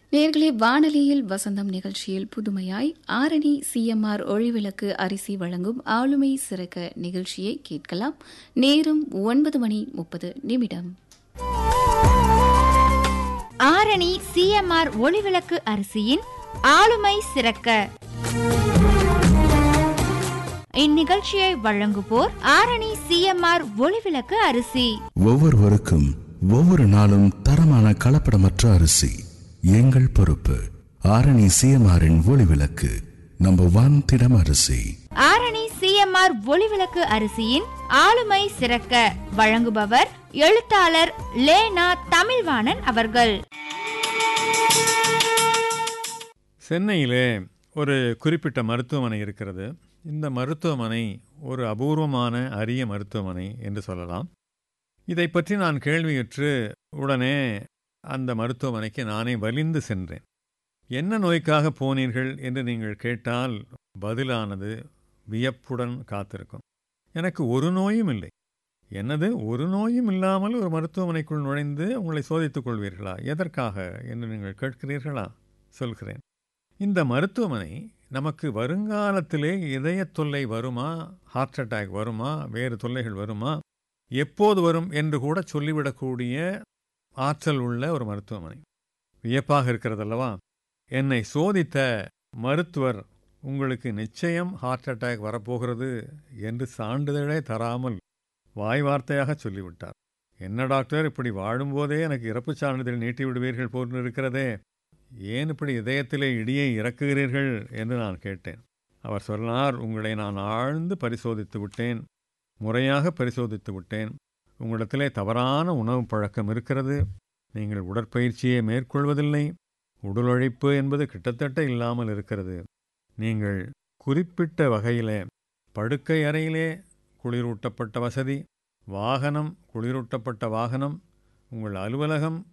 நேர்களே வானொலியில் வசந்தம் நிகழ்ச்சியில் புதுமையாய் ஆரணி சிஎம்ஆர் ஒளிவிளக்கு அரிசி வழங்கும் ஆளுமை சிறக்க நிகழ்ச்சியை கேட்கலாம் நேரம் ஒன்பது மணி முப்பது நிமிடம் ஆரணி சிஎம்ஆர் ஒளிவிளக்கு அரிசியின் ஆளுமை சிறக்க இந்நிகழ்ச்சியை வழங்குவோர் ஆரணி சிஎம்ஆர் ஒளிவிளக்கு அரிசி ஒவ்வொருவருக்கும் ஒவ்வொரு நாளும் தரமான கலப்படமற்ற அரிசி எங்கள் பொறுப்பு ஆரணி சிஎம்ஆரின் ஒளிவிளக்கு நம்பர் ஒன் திடம் அரிசி ஆரணி சிஎம்ஆர் ஒளிவிளக்கு அரிசியின் ஆளுமை சிறக்க வழங்குபவர் எழுத்தாளர் லேனா தமிழ்வாணன் அவர்கள் சென்னையிலே ஒரு குறிப்பிட்ட மருத்துவமனை இருக்கிறது இந்த மருத்துவமனை ஒரு அபூர்வமான அரிய மருத்துவமனை என்று சொல்லலாம் இதை பற்றி நான் கேள்வியுற்று உடனே அந்த மருத்துவமனைக்கு நானே வலிந்து சென்றேன் என்ன நோய்க்காக போனீர்கள் என்று நீங்கள் கேட்டால் பதிலானது வியப்புடன் காத்திருக்கும் எனக்கு ஒரு நோயும் இல்லை என்னது ஒரு நோயும் இல்லாமல் ஒரு மருத்துவமனைக்குள் நுழைந்து உங்களை சோதித்துக் கொள்வீர்களா எதற்காக என்று நீங்கள் கேட்கிறீர்களா சொல்கிறேன் இந்த மருத்துவமனை நமக்கு வருங்காலத்திலே இதய தொல்லை வருமா ஹார்ட் அட்டாக் வருமா வேறு தொல்லைகள் வருமா எப்போது வரும் என்று கூட சொல்லிவிடக்கூடிய ஆற்றல் உள்ள ஒரு மருத்துவமனை வியப்பாக இருக்கிறதல்லவா என்னை சோதித்த மருத்துவர் உங்களுக்கு நிச்சயம் ஹார்ட் அட்டாக் வரப்போகிறது என்று சான்றிதழே தராமல் வாய் வார்த்தையாக சொல்லிவிட்டார் என்ன டாக்டர் இப்படி வாழும்போதே எனக்கு இறப்பு சான்றிதழ் நீட்டி விடுவீர்கள் போன்று இருக்கிறதே ஏன் இப்படி இதயத்திலே இடியை இறக்குகிறீர்கள் என்று நான் கேட்டேன் அவர் சொன்னார் உங்களை நான் ஆழ்ந்து பரிசோதித்து விட்டேன் முறையாக பரிசோதித்து விட்டேன் உங்களிடத்திலே தவறான உணவு பழக்கம் இருக்கிறது நீங்கள் உடற்பயிற்சியை மேற்கொள்வதில்லை உடல் உழைப்பு என்பது கிட்டத்தட்ட இல்லாமல் இருக்கிறது நீங்கள் குறிப்பிட்ட வகையிலே படுக்கை அறையிலே குளிரூட்டப்பட்ட வசதி வாகனம் குளிரூட்டப்பட்ட வாகனம் உங்கள் அலுவலகம்